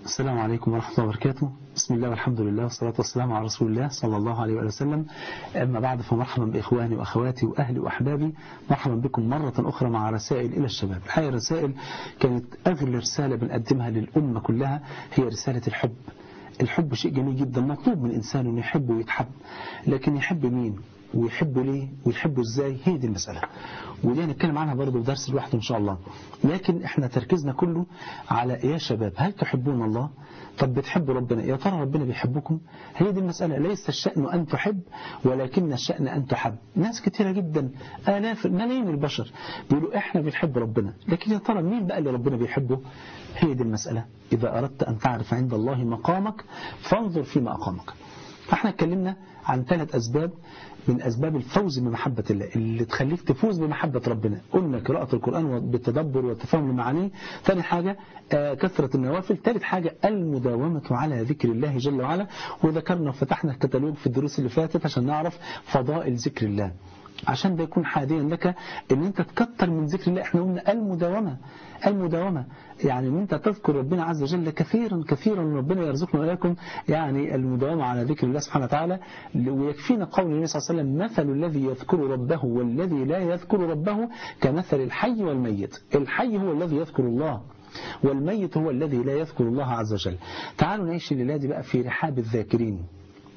السلام عليكم ورحمة الله وبركاته بسم الله والحمد لله والصلاة والسلام على رسول الله صلى الله عليه وآله وسلم أما بعد فمرحبا بإخواني وأخواتي وأهلي وأحبابي مرحبا بكم مرة أخرى مع رسائل إلى الشباب الحقيقة رسائل كانت أغلى رسالة بنقدمها للأمة كلها هي رسالة الحب الحب شيء جميل جدا مطلوب من الإنسان أن يحب ويتحب لكن يحب مين ويحبه ليه ويحبه ازاي هي دي المسألة ودي هنتكلم عنها برضه في درس لوحده إن شاء الله لكن احنا تركيزنا كله على يا شباب هل تحبون الله طب بتحبوا ربنا يا ترى ربنا بيحبكم هي دي المسألة ليس الشأن أن تحب ولكن الشأن أن تحب ناس كتيرة جدا آلاف ملايين البشر بيقولوا احنا بنحب ربنا لكن يا ترى مين بقى اللي ربنا بيحبه هي دي المسألة إذا أردت أن تعرف عند الله مقامك فانظر فيما أقامك فاحنا اتكلمنا عن ثلاث أسباب من أسباب الفوز بمحبة الله اللي تخليك تفوز بمحبة ربنا قلنا قراءة القرآن بالتدبر والتفهم لمعانيه ثاني حاجة آه كثرة النوافل ثالث حاجة المداومة على ذكر الله جل وعلا وذكرنا وفتحنا الكتالوج في الدروس اللي فاتت عشان نعرف فضائل ذكر الله عشان ده يكون حاديا لك ان انت تكتر من ذكر الله احنا قلنا المداومة المداومة يعني ان انت تذكر ربنا عز وجل كثيرا كثيرا ربنا يرزقنا وإياكم يعني المداومة على ذكر الله سبحانه وتعالى ويكفينا قول النبي صلى الله عليه وسلم مثل الذي يذكر ربه والذي لا يذكر ربه كمثل الحي والميت الحي هو الذي يذكر الله والميت هو الذي لا يذكر الله عز وجل تعالوا نعيش الليلة دي بقى في رحاب الذاكرين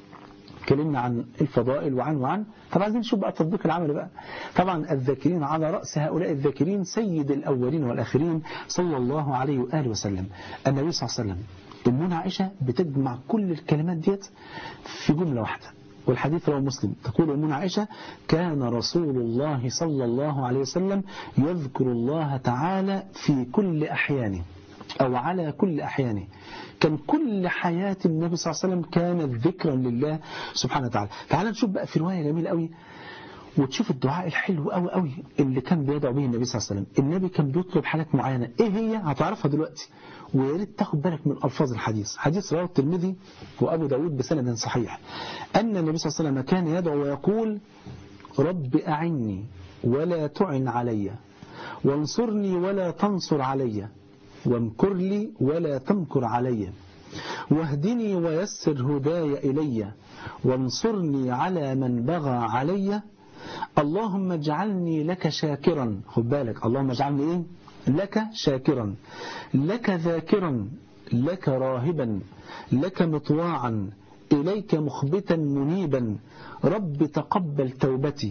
اتكلمنا عن الفضائل وعن وعن طب عايزين نشوف بقى التطبيق العملي بقى طبعا الذاكرين على رأس هؤلاء الذاكرين سيد الأولين والآخرين صلى الله عليه وآله وسلم النبي صلى الله عليه وسلم أمنا عائشة بتجمع كل الكلمات ديت في جملة واحدة والحديث رواه مسلم تقول أمنا عائشة كان رسول الله صلى الله عليه وسلم يذكر الله تعالى في كل أحيانه أو على كل أحيانه كان كل حياة النبي صلى الله عليه وسلم كانت ذكرا لله سبحانه وتعالى تعال نشوف بقى في رواية جميلة قوي وتشوف الدعاء الحلو قوي قوي اللي كان بيدعو به النبي صلى الله عليه وسلم النبي كان بيطلب حالات معينة ايه هي هتعرفها دلوقتي ويا ريت تاخد بالك من الفاظ الحديث حديث رواه الترمذي وابو داود بسند صحيح ان النبي صلى الله عليه وسلم كان يدعو ويقول رب اعني ولا تعن علي وانصرني ولا تنصر علي وامكر لي ولا تمكر علي واهدني ويسر هداي إلي وانصرني على من بغى علي اللهم اجعلني لك شاكرا خد بالك اللهم اجعلني ايه لك شاكرا لك ذاكرا لك راهبا لك مطواعا إليك مخبتا منيبا رب تقبل توبتي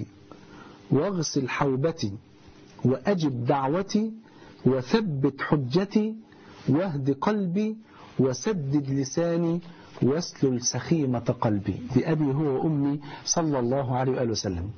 واغسل حوبتي وأجب دعوتي وثبت حجتي واهد قلبي وسدد لساني واسلل سخيمة قلبي بأبي هو وأمي صلى الله عليه وآله وسلم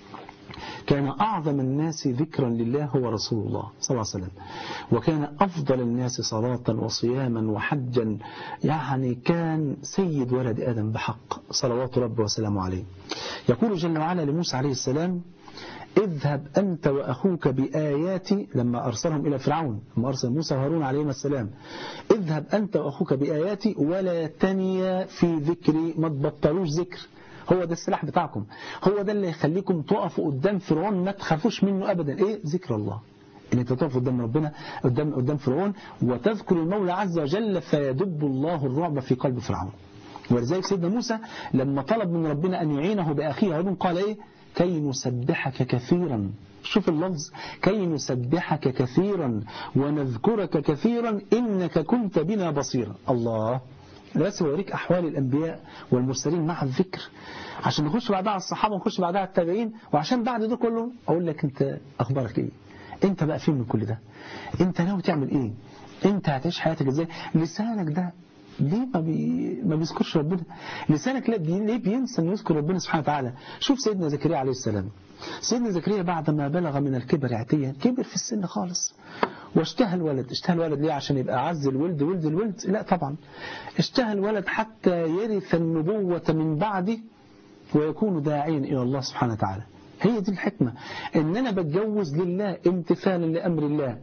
كان أعظم الناس ذكرا لله هو رسول الله صلى الله عليه وسلم وكان أفضل الناس صلاة وصياما وحجا يعني كان سيد ولد آدم بحق صلوات ربه وسلامه عليه يقول جل وعلا لموسى عليه السلام اذهب أنت وأخوك بآياتي لما أرسلهم إلى فرعون لما أرسل موسى وهارون عليهما السلام اذهب أنت وأخوك بآياتي ولا تنيا في ذكري ما تبطلوش ذكر هو ده السلاح بتاعكم هو ده اللي يخليكم تقفوا قدام فرعون ما تخافوش منه أبدا إيه ذكر الله ان انت تقف قدام ربنا قدام قدام فرعون وتذكر المولى عز وجل فيدب الله الرعب في قلب فرعون ولذلك سيدنا موسى لما طلب من ربنا أن يعينه بأخيه هارون قال إيه كي نسبحك كثيرا شوف اللفظ كي نسبحك كثيرا ونذكرك كثيرا إنك كنت بنا بصيرا الله بس يوريك أحوال الأنبياء والمرسلين مع الذكر عشان نخش بعدها على الصحابة ونخش بعدها على التابعين وعشان بعد ده كله أقول لك أنت أخبارك إيه أنت بقى فين من كل ده أنت ناوي تعمل إيه أنت هتعيش حياتك إزاي لسانك ده ليه ما, بي... ما بيذكرش ربنا لسانك لا بي... ليه بينسى انه يذكر ربنا سبحانه وتعالى شوف سيدنا زكريا عليه السلام سيدنا زكريا بعد ما بلغ من الكبر عتيا كبر في السن خالص واشتهى الولد اشتهى الولد ليه عشان يبقى عز الولد ولد الولد لا طبعا اشتهى الولد حتى يرث النبوة من بعده ويكون داعيا إلى الله سبحانه وتعالى هي دي الحكمة ان انا بتجوز لله امتثالا لأمر الله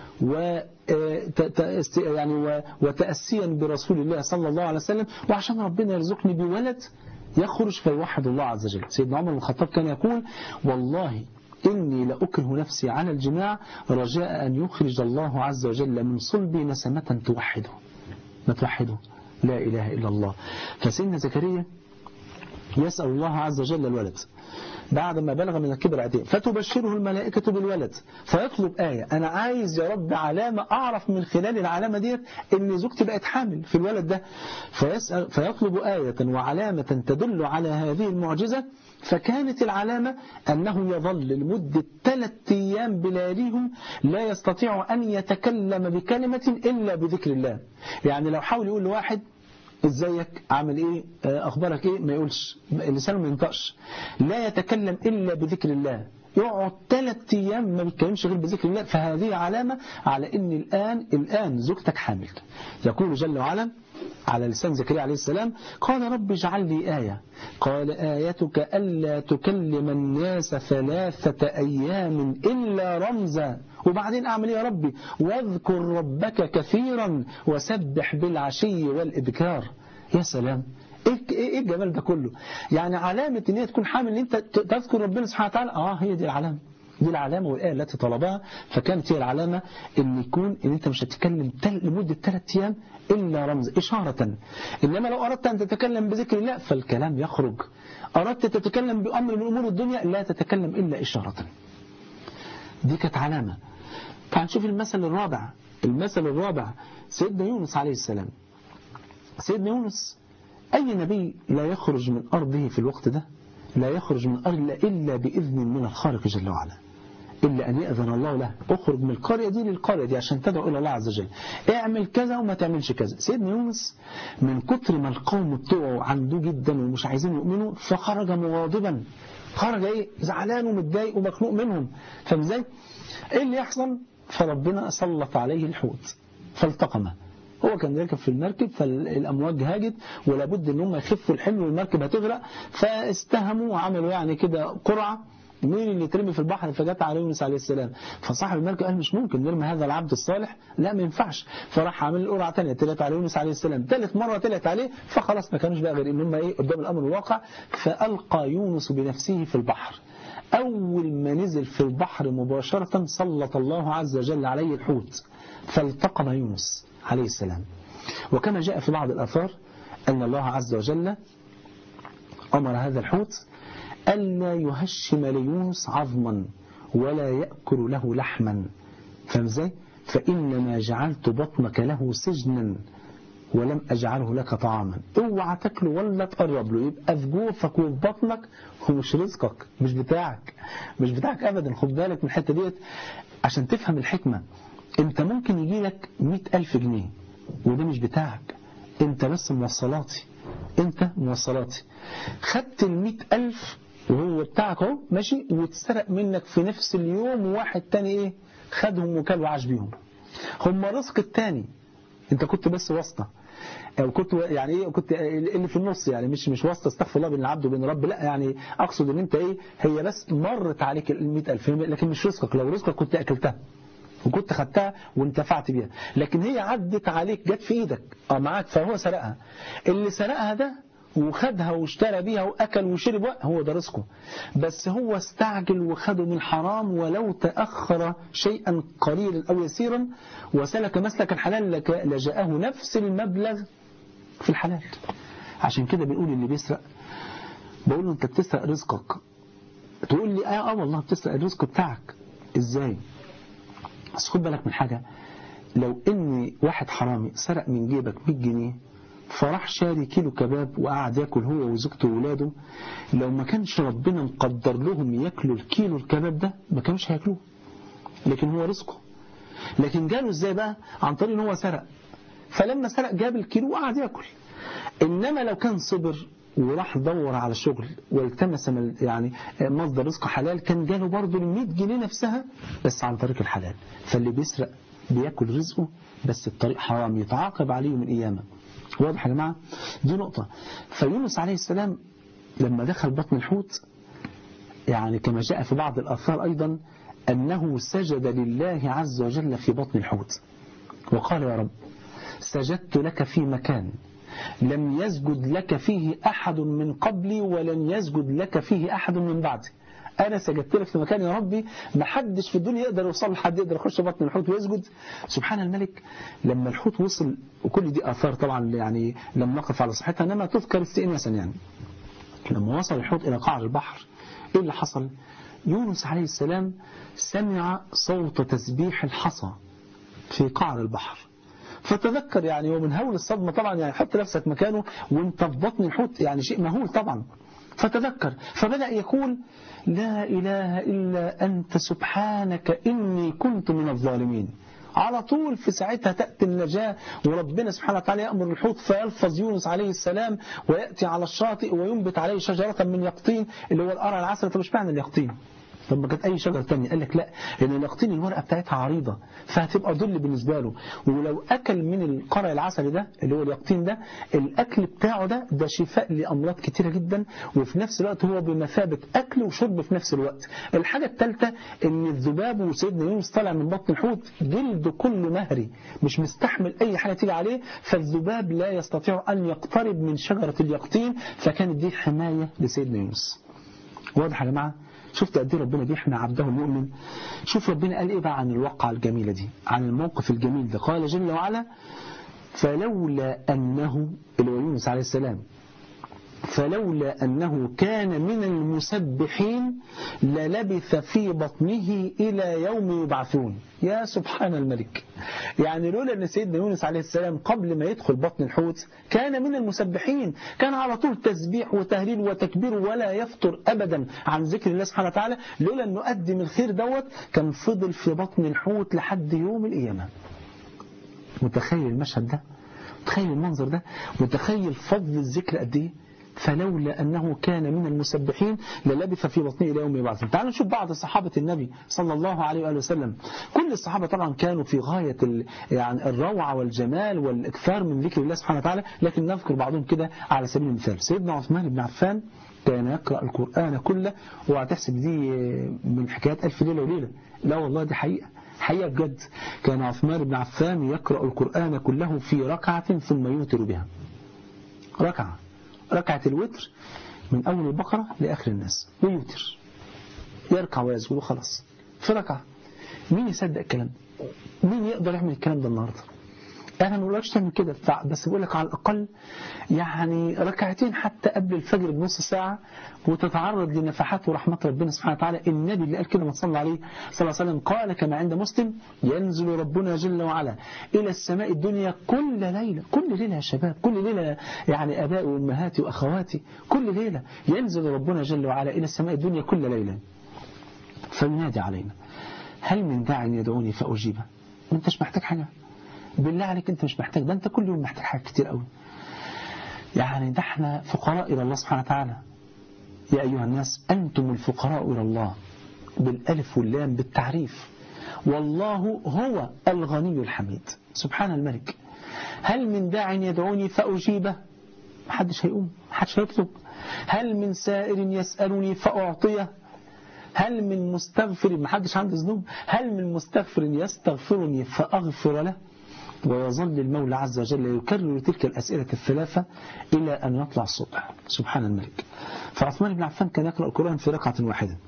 و يعني وتأسيا برسول الله صلى الله عليه وسلم وعشان ربنا يرزقني بولد يخرج فيوحد الله عز وجل سيدنا عمر بن الخطاب كان يقول والله إني لأكره نفسي على الجماع رجاء أن يخرج الله عز وجل من صلبي نسمة توحده ما توحده لا إله إلا الله فسيدنا زكريا يسأل الله عز وجل الولد بعد ما بلغ من الكبر عتين فتبشره الملائكة بالولد فيطلب آية أنا عايز يا رب علامة أعرف من خلال العلامة ديت إن زوجتي بقت حامل في الولد ده فيسأل فيطلب آية وعلامة تدل على هذه المعجزة فكانت العلامة أنه يظل لمدة ثلاث أيام بلياليهم لا يستطيع أن يتكلم بكلمة إلا بذكر الله يعني لو حاول يقول لواحد ازيك عامل ايه اخبارك ايه ما يقولش لسانه ما ينطقش لا يتكلم الا بذكر الله يقعد ثلاث ايام ما بيتكلمش غير بذكر الله فهذه علامه على ان الان الان زوجتك حامل يقول جل وعلا على لسان زكريا عليه السلام قال رب اجعل لي آية قال آيتك ألا تكلم الناس ثلاثة أيام إلا رمزا وبعدين أعمل إيه يا ربي واذكر ربك كثيرا وسبح بالعشي والإبكار يا سلام ايه الجمال ده كله يعني علامة ان هي تكون حامل ان انت تذكر ربنا سبحانه وتعالى اه هي دي العلامة دي العلامة والآية التي طلبها فكانت هي العلامة ان يكون ان انت مش هتتكلم لمدة ثلاث ايام إلا رمز إشارة إنما لو أردت أن تتكلم بذكر الله فالكلام يخرج أردت تتكلم بأمر من أمور الدنيا لا تتكلم إلا إشارة دي كانت علامة فهنشوف المثل الرابع المثل الرابع سيدنا يونس عليه السلام سيدنا يونس أي نبي لا يخرج من أرضه في الوقت ده لا يخرج من أرض إلا بإذن من الخالق جل وعلا إلا أن يأذن الله له اخرج من القرية دي للقرية دي عشان تدعو إلى الله عز وجل اعمل كذا وما تعملش كذا سيدنا يونس من كتر ما القوم بتوعه عنده جدا ومش عايزين يؤمنوا فخرج مغاضبا خرج ايه زعلان ومتضايق ومخنوق منهم فاهم ازاي ايه اللي يحصل فربنا سلط عليه الحوت فالتقمه هو كان راكب في المركب فالامواج هاجت ولابد ان هم يخفوا الحمل والمركب هتغرق فاستهموا وعملوا يعني كده قرعه مين اللي ترمي في البحر فجت على يونس عليه السلام فصاحب المركب قال مش ممكن نرمي هذا العبد الصالح لا ما ينفعش فراح عامل القرعه ثانيه طلعت على يونس عليه السلام ثالث مره طلعت عليه فخلاص ما كانوش بقى غير ان هم ايه قدام الامر الواقع فالقى يونس بنفسه في البحر أول ما نزل في البحر مباشرة سلط الله عز وجل عليه الحوت فالتقم يونس عليه السلام وكما جاء في بعض الآثار أن الله عز وجل أمر هذا الحوت ألا يهشم ليونس عظما ولا يأكل له لحما فاهم ازاي؟ فإنما جعلت بطنك له سجنا ولم أجعله لك طعاما اوعى تاكله ولا تقرب له يبقى في جوفك وفي بطنك هو مش رزقك مش بتاعك مش بتاعك أبدا خد بالك من الحتة ديت عشان تفهم الحكمة انت ممكن يجي لك مئة ألف جنيه وده مش بتاعك انت بس موصلاتي انت موصلاتي خدت المئة ألف وهو بتاعك اهو ماشي واتسرق منك في نفس اليوم واحد تاني ايه خدهم وكل وعاش بيهم هم رزق التاني انت كنت بس واسطه او كنت يعني ايه كنت اللي في النص يعني مش مش واسطه استغفر الله بين العبد وبين الرب لا يعني اقصد ان انت ايه هي بس مرت عليك ال 100000 لكن مش رزقك لو رزقك كنت اكلتها وكنت خدتها وانتفعت بيها لكن هي عدت عليك جت في ايدك اه معاك فهو سرقها اللي سرقها ده وخدها واشترى بيها واكل وشرب هو ده رزقه بس هو استعجل وخده من حرام ولو تأخر شيئا قليلا أو يسيرا وسلك مسلك الحلال لجاءه نفس المبلغ في الحلال عشان كده بنقول اللي بيسرق بقول له انت بتسرق رزقك تقول لي اه, آه والله بتسرق الرزق بتاعك ازاي بس خد بالك من حاجة لو ان واحد حرامي سرق من جيبك 100 جنيه فراح شاري كيلو كباب وقعد ياكل هو وزوجته وولاده لو ما كانش ربنا مقدر لهم ياكلوا الكيلو الكباب ده ما كانوش هياكلوه لكن هو رزقه لكن جاله ازاي بقى عن طريق ان هو سرق فلما سرق جاب الكيلو وقعد ياكل انما لو كان صبر وراح دور على شغل والتمس يعني مصدر رزق حلال كان جاله برضه ال 100 جنيه نفسها بس عن طريق الحلال فاللي بيسرق بياكل رزقه بس الطريق حرام يتعاقب عليه من ايامه واضح يا جماعة دي نقطة فيونس عليه السلام لما دخل بطن الحوت يعني كما جاء في بعض الآثار أيضا أنه سجد لله عز وجل في بطن الحوت وقال يا رب سجدت لك في مكان لم يسجد لك فيه أحد من قبلي ولن يسجد لك فيه أحد من بعدي أنا سجدت لك في مكان يا ربي ما حدش في الدنيا يقدر يوصل لحد يقدر يخش بطن الحوت ويسجد سبحان الملك لما الحوت وصل وكل دي آثار طبعا يعني لم نقف على صحتها إنما تذكر استئناسا يعني لما وصل الحوت إلى قعر البحر إيه اللي حصل يونس عليه السلام سمع صوت تسبيح الحصى في قعر البحر فتذكر يعني ومن هول الصدمة طبعا يعني حط نفسك مكانه وانت في بطن الحوت يعني شيء مهول طبعا فتذكر فبدأ يقول لا إله إلا أنت سبحانك إني كنت من الظالمين على طول في ساعتها تأتي النجاة وربنا سبحانه وتعالى يأمر الحوت فيلفظ يونس عليه السلام ويأتي على الشاطئ وينبت عليه شجرة من يقطين اللي هو القرع العسل طب مش معنى اليقطين طب ما كانت اي شجره ثانيه قال لك لا لان اليقطين الورقه بتاعتها عريضه فهتبقى ظل بالنسبه له ولو اكل من القرع العسلي ده اللي هو اليقطين ده الاكل بتاعه ده ده شفاء لامراض كتيره جدا وفي نفس الوقت هو بمثابه اكل وشرب في نفس الوقت الحاجه الثالثه ان الذباب وسيدنا يونس طالع من بطن الحوت جلده كله مهري مش مستحمل اي حاجه تيجي عليه فالذباب لا يستطيع ان يقترب من شجره اليقطين فكانت دي حمايه لسيدنا يونس واضح يا جماعه شفت قد ايه ربنا بيحمي عبده المؤمن شوف ربنا قال ايه بقى عن الواقعة الجميلة دي عن الموقف الجميل ده قال جل وعلا فلولا أنه اللي هو يونس عليه السلام فلولا أنه كان من المسبحين للبث في بطنه إلى يوم يبعثون يا سبحان الملك يعني لولا أن سيدنا يونس عليه السلام قبل ما يدخل بطن الحوت كان من المسبحين كان على طول تسبيح وتهليل وتكبير ولا يفطر أبدا عن ذكر الله سبحانه وتعالى لولا أنه قدم الخير دوت كان فضل في بطن الحوت لحد يوم القيامة متخيل المشهد ده متخيل المنظر ده متخيل فضل الذكر قد ايه فلولا أنه كان من المسبحين للبث في بطنه إلى يوم يبعثون تعالوا نشوف بعض صحابة النبي صلى الله عليه وآله وسلم كل الصحابة طبعا كانوا في غاية يعني الروعة والجمال والإكثار من ذكر الله سبحانه وتعالى لكن نذكر بعضهم كده على سبيل المثال سيدنا عثمان بن عفان كان يقرأ القرآن كله وهتحسب دي من حكايات ألف ليلة وليلة لا والله دي حقيقة حقيقة بجد كان عثمان بن عفان يقرأ القرآن كله في ركعة ثم يوتر بها ركعة ركعة الوتر من أول البقرة لآخر الناس ويوتر يركع ويسجد وخلاص في ركعة مين يصدق الكلام مين يقدر يعمل الكلام ده النهارده انا ما بقولكش تعمل كده بس بقول لك على الاقل يعني ركعتين حتى قبل الفجر بنص ساعه وتتعرض لنفحات ورحمه ربنا سبحانه وتعالى النبي اللي قال كده ما صلى عليه صلى الله عليه وسلم قال كما عند مسلم ينزل ربنا جل وعلا الى السماء الدنيا كل ليله كل ليله يا شباب كل ليله يعني ابائي وامهاتي واخواتي كل ليله ينزل ربنا جل وعلا الى السماء الدنيا كل ليله فينادي علينا هل من داع يدعوني فاجيبه وانت مش محتاج حاجه بالله عليك انت مش محتاج ده انت كل يوم محتاج حاجات كتير قوي يعني ده احنا فقراء الى الله سبحانه وتعالى يا ايها الناس انتم الفقراء الى الله بالالف واللام بالتعريف والله هو الغني الحميد سبحان الملك هل من داع يدعوني فاجيبه محدش هيقوم محدش هيطلب هل من سائر يسالني فاعطيه هل من مستغفر محدش عنده ذنوب هل من مستغفر يستغفرني فاغفر له ويظل المولى عز وجل يكرر تلك الأسئلة الثلاثة إلى أن يطلع الصبح سبحان الملك فعثمان بن عفان كان يقرأ القرآن في ركعة واحدة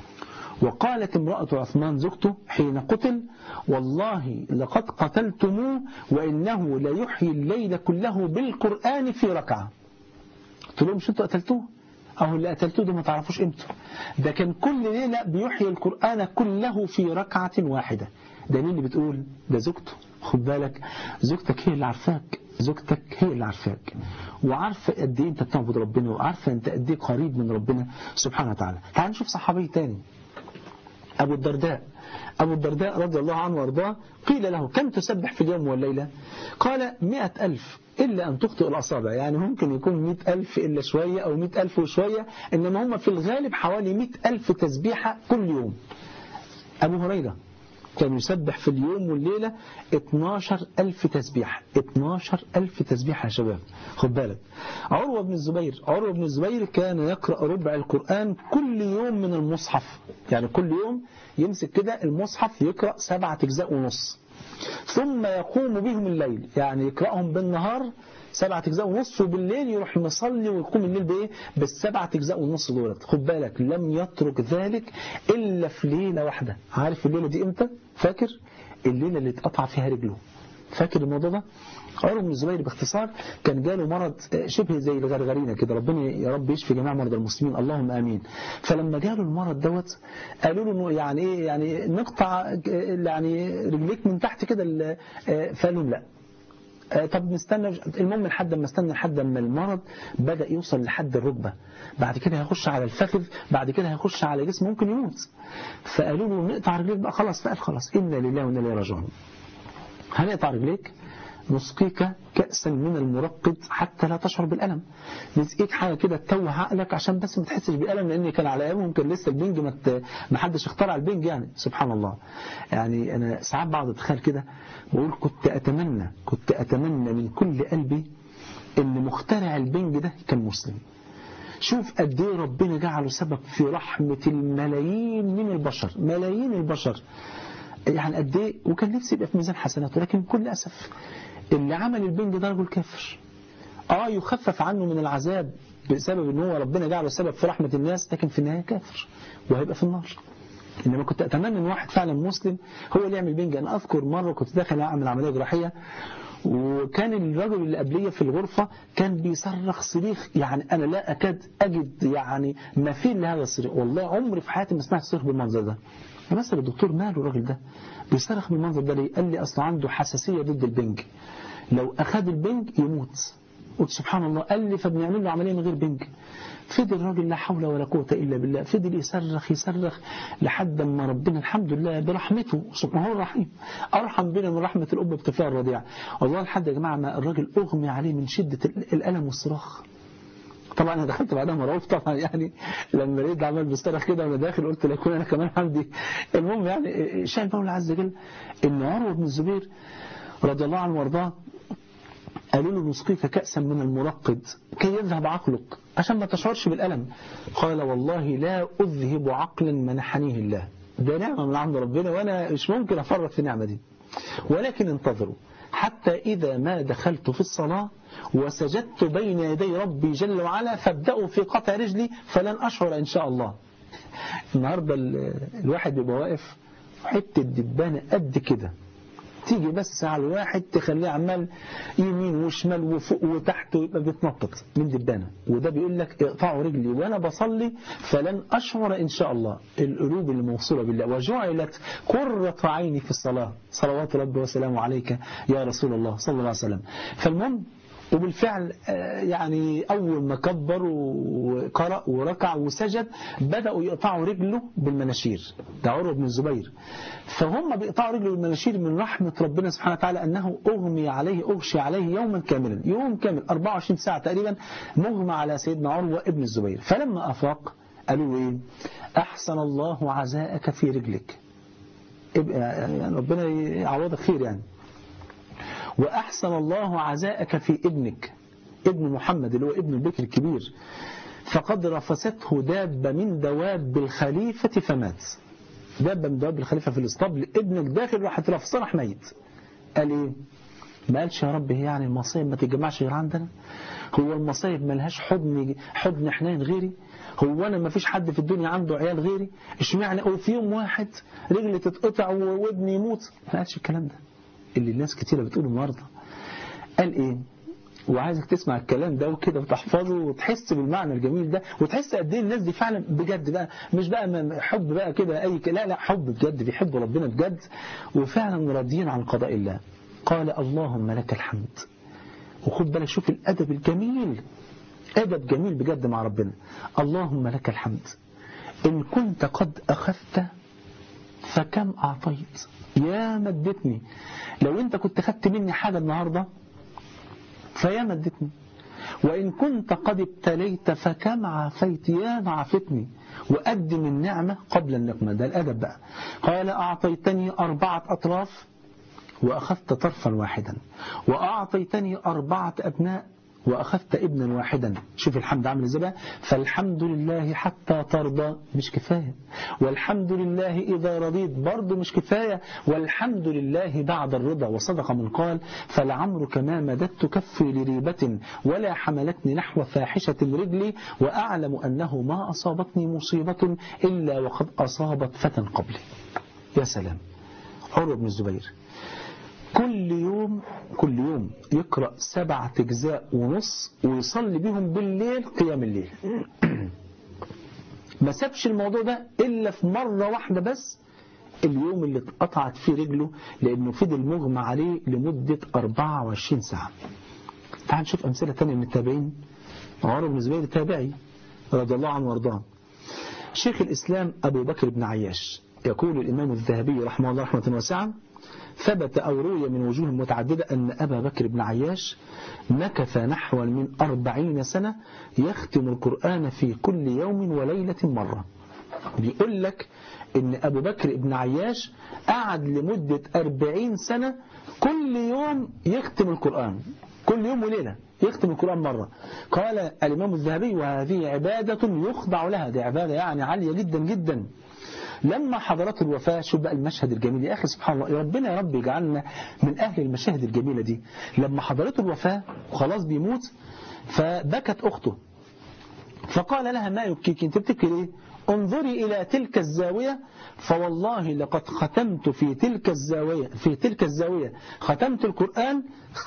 وقالت امرأة عثمان زوجته حين قتل والله لقد قتلتموه وإنه ليحيي الليل كله بالقرآن في ركعة قلت لهم مش انتوا قتلتوه أو اللي قتلتوه ده ما تعرفوش امتى ده كان كل ليلة بيحيي القرآن كله في ركعة واحدة ده مين اللي بتقول ده زوجته خد بالك زوجتك هي اللي عارفاك زوجتك هي اللي عارفاك وعارفه قد ايه انت بتعبد ربنا وعارفه انت قد ايه قريب من ربنا سبحانه وتعالى تعال نشوف صحابي تاني ابو الدرداء أبو الدرداء رضي الله عنه وارضاه قيل له كم تسبح في اليوم والليلة قال مئة ألف إلا أن تخطئ الأصابع يعني ممكن يكون مئة ألف إلا شوية أو مئة ألف وشوية إنما هم في الغالب حوالي مئة ألف تسبيحة كل يوم أبو هريرة كان يسبح في اليوم والليلة 12 ألف تسبيح 12 ألف تسبيح يا شباب خد بالك عروة بن الزبير عروة بن الزبير كان يقرأ ربع القرآن كل يوم من المصحف يعني كل يوم يمسك كده المصحف يقرأ سبعة أجزاء ونص ثم يقوم بهم الليل يعني يقرأهم بالنهار سبعة أجزاء ونص وبالليل يروح مصلي ويقوم الليل بإيه بالسبعة أجزاء ونص دولت خد بالك لم يترك ذلك إلا في ليلة واحدة عارف الليلة دي إمتى فاكر الليلة اللي اتقطع فيها رجله فاكر الموضوع ده عمر بن الزبير باختصار كان جاله مرض شبه زي الغرغرينه كده ربنا يا رب يشفي جميع مرضى المسلمين اللهم امين فلما جاله المرض دوت قالوا له إنه يعني ايه يعني نقطع يعني رجليك من تحت كده فقال لهم لا طب نستنى المهم لحد ما استنى لحد ما المرض بدأ يوصل لحد الركبة بعد كده هيخش على الفخذ بعد كده هيخش على جسم ممكن يموت فقالوا له نقطع رجليك بقى خلاص فقال خلاص إنا لله وإنا إليه راجعون هنقطع رجليك نسقيك كأسا من المرقد حتى لا تشعر بالألم نسقيك حاجة كده تتوه عقلك عشان بس ما تحسش بالألم لأن كان على أيامهم كان لسه البنج ما حدش اخترع البنج يعني سبحان الله يعني أنا ساعات بعض أتخيل كده بقول كنت أتمنى كنت أتمنى من كل قلبي إن مخترع البنج ده كان مسلم شوف قد ايه ربنا جعله سبب في رحمة الملايين من البشر ملايين البشر يعني قد ايه وكان نفسي يبقى في ميزان حسناته لكن بكل أسف اللي عمل البنج ده رجل كافر اه يخفف عنه من العذاب بسبب ان هو ربنا جعله سبب في رحمة الناس لكن في النهاية كافر وهيبقى في النار انما كنت اتمنى ان واحد فعلا مسلم هو اللي يعمل بنج انا اذكر مرة كنت داخل اعمل عملية جراحية وكان الرجل اللي قبليه في الغرفة كان بيصرخ صريخ يعني أنا لا أكاد أجد يعني مثيل لهذا الصريخ والله عمري في حياتي ما سمعت صريخ بالمنظر ده فبسأل الدكتور ماله الراجل ده بيصرخ بالمنظر ده ليه قال لي أصلا عنده حساسية ضد البنج لو أخذ البنج يموت قلت سبحان الله قال لي فبنعمل له عملية من غير بنج فضل الراجل لا حول ولا قوة إلا بالله فضل يصرخ يصرخ لحد ما ربنا الحمد لله برحمته سبحانه الرحيم أرحم بنا من رحمة الأم بطفلها الرضيع والله لحد يا جماعة ما الراجل أغمي عليه من شدة الألم والصراخ طبعا انا دخلت بعدها مرعوب طبعا يعني لما لقيت عمال بيصرخ كده وانا داخل قلت لا يكون انا كمان عندي المهم يعني شايف الله عز وجل ان عروه بن الزبير رضي الله عنه وارضاه قالوا له نسقيك كأسا من المرقد كي يذهب عقلك عشان ما تشعرش بالألم قال والله لا أذهب عقلا منحنيه الله ده نعمة من عند ربنا وأنا مش ممكن أفرط في النعمة دي ولكن انتظروا حتى إذا ما دخلت في الصلاة وسجدت بين يدي ربي جل وعلا فابدأوا في قطع رجلي فلن أشعر إن شاء الله النهاردة الواحد بيبقى واقف حتة دبانة قد كده تيجي بس على الواحد تخليه عمال يمين وشمال وفوق وتحت ويبقى بيتنطط من دبانة وده بيقول لك اقطعوا رجلي وانا بصلي فلن اشعر ان شاء الله القلوب الموصولة بالله وجعلت قرة عيني في الصلاة صلوات ربي وسلامه عليك يا رسول الله صلى الله عليه وسلم فالمهم وبالفعل يعني أول ما كبر وقرأ وركع وسجد بدأوا يقطعوا رجله بالمناشير ده عروة بن الزبير فهم بيقطعوا رجله بالمناشير من رحمة ربنا سبحانه وتعالى أنه أغمي عليه أغشي عليه يوما كاملا يوم كامل 24 ساعة تقريبا مغمى على سيدنا عروة ابن الزبير فلما أفاق قالوا إيه أحسن الله عزاءك في رجلك يعني ربنا يعوضك خير يعني وأحسن الله عزاءك في ابنك ابن محمد اللي هو ابن البكر الكبير فقد رفسته دابة من دواب الخليفة فمات دابة من دواب الخليفة في الاسطبل ابنك داخل راح ترفسه راح ميت قال ايه ما قالش يا رب هي يعني المصايب ما تتجمعش غير عندنا هو المصايب ملهاش حضن حضن حنين غيري هو انا ما فيش حد في الدنيا عنده عيال غيري اشمعنى او في يوم واحد رجلي تتقطع وابني يموت ما قالش الكلام ده اللي الناس كتيرة بتقوله النهاردة قال ايه وعايزك تسمع الكلام ده وكده وتحفظه وتحس بالمعنى الجميل ده وتحس قد ايه الناس دي فعلا بجد بقى مش بقى حب بقى كده اي لا لا حب بجد بيحبوا ربنا بجد وفعلا راضيين عن قضاء الله قال اللهم لك الحمد وخد بالك شوف الادب الجميل ادب جميل بجد مع ربنا اللهم لك الحمد ان كنت قد اخذت فكم اعطيت يا مدتني لو انت كنت خدت مني حاجة النهاردة فيا مدتني وإن كنت قد ابتليت فكم عافيت يا ما عافتني وقدم النعمة قبل النقمة ده الأدب بقى قال أعطيتني أربعة أطراف وأخذت طرفا واحدا وأعطيتني أربعة أبناء وأخذت ابنا واحدا شوف الحمد عامل ازاي بقى فالحمد لله حتى ترضى مش كفاية والحمد لله إذا رضيت برضه مش كفاية والحمد لله بعد الرضا وصدق من قال فلعمرك ما مددت كفي لريبة ولا حملتني نحو فاحشة رجلي وأعلم أنه ما أصابتني مصيبة إلا وقد أصابت فتى قبلي يا سلام عروة بن الزبير كل يوم كل يوم يقرأ سبعة أجزاء ونص ويصلي بهم بالليل قيام الليل ما سابش الموضوع ده إلا في مرة واحدة بس اليوم اللي اتقطعت فيه رجله لأنه فضل مغمى عليه لمدة 24 ساعة تعال نشوف أمثلة تانية من التابعين عمر بن الزبير تابعي رضي الله عنه وارضاه شيخ الإسلام أبو بكر بن عياش يقول الإمام الذهبي رحمه الله رحمة واسعة ثبت أو روي من وجوه متعددة أن أبا بكر بن عياش مكث نحو من أربعين سنة يختم القرآن في كل يوم وليلة مرة بيقول لك أن أبو بكر بن عياش قعد لمدة أربعين سنة كل يوم يختم القرآن كل يوم وليلة يختم القرآن مرة قال الإمام الذهبي وهذه عبادة يخضع لها دي عبادة يعني عالية جدا جدا لما حضرته الوفاة شوف بقى المشهد الجميل يا أخي سبحان الله يا ربنا يا رب يجعلنا من أهل المشاهد الجميلة دي لما حضرته الوفاة وخلاص بيموت فبكت أخته فقال لها ما يبكيك انت بتبكي ليه انظري إلى تلك الزاوية فوالله لقد ختمت في تلك الزاوية في تلك الزاوية ختمت القرآن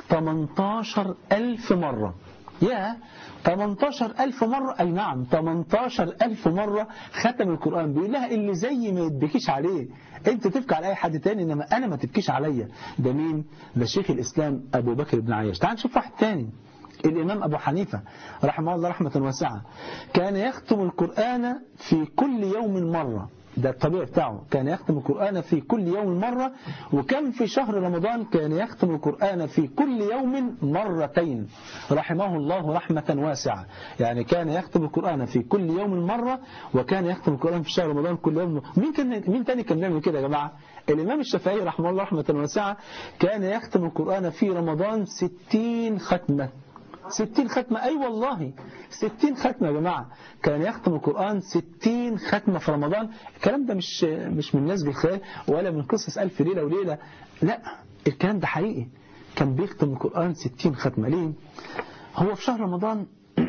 18 ألف مرة يا 18 ألف مرة أي نعم 18 ألف مرة ختم القرآن بيقول لها اللي زي ما يتبكيش عليه انت تبكي على أي حد تاني إنما أنا ما تبكيش عليا ده مين ده شيخ الإسلام أبو بكر بن عياش تعال نشوف واحد تاني الإمام أبو حنيفة رحمه الله رحمة واسعة كان يختم القرآن في كل يوم مرة ده الطبيعي بتاعه كان يختم القرآن في كل يوم مرة وكان في شهر رمضان كان يختم القرآن في كل يوم مرتين رحمه الله رحمة واسعة يعني كان يختم القرآن في كل يوم مرة وكان يختم القرآن في شهر رمضان كل يوم مين كان مين تاني كان بيعمل كده يا جماعة الإمام الشافعي رحمه الله رحمة واسعة كان يختم القرآن في رمضان ستين ختمة ستين ختمة أي والله ستين ختمة يا جماعة كان يختم القرآن ستين ختمة في رمضان الكلام ده مش مش من نسج الخيال ولا من قصص ألف ليلة وليلة لا الكلام ده حقيقي كان بيختم القرآن ستين ختمة ليه هو في شهر رمضان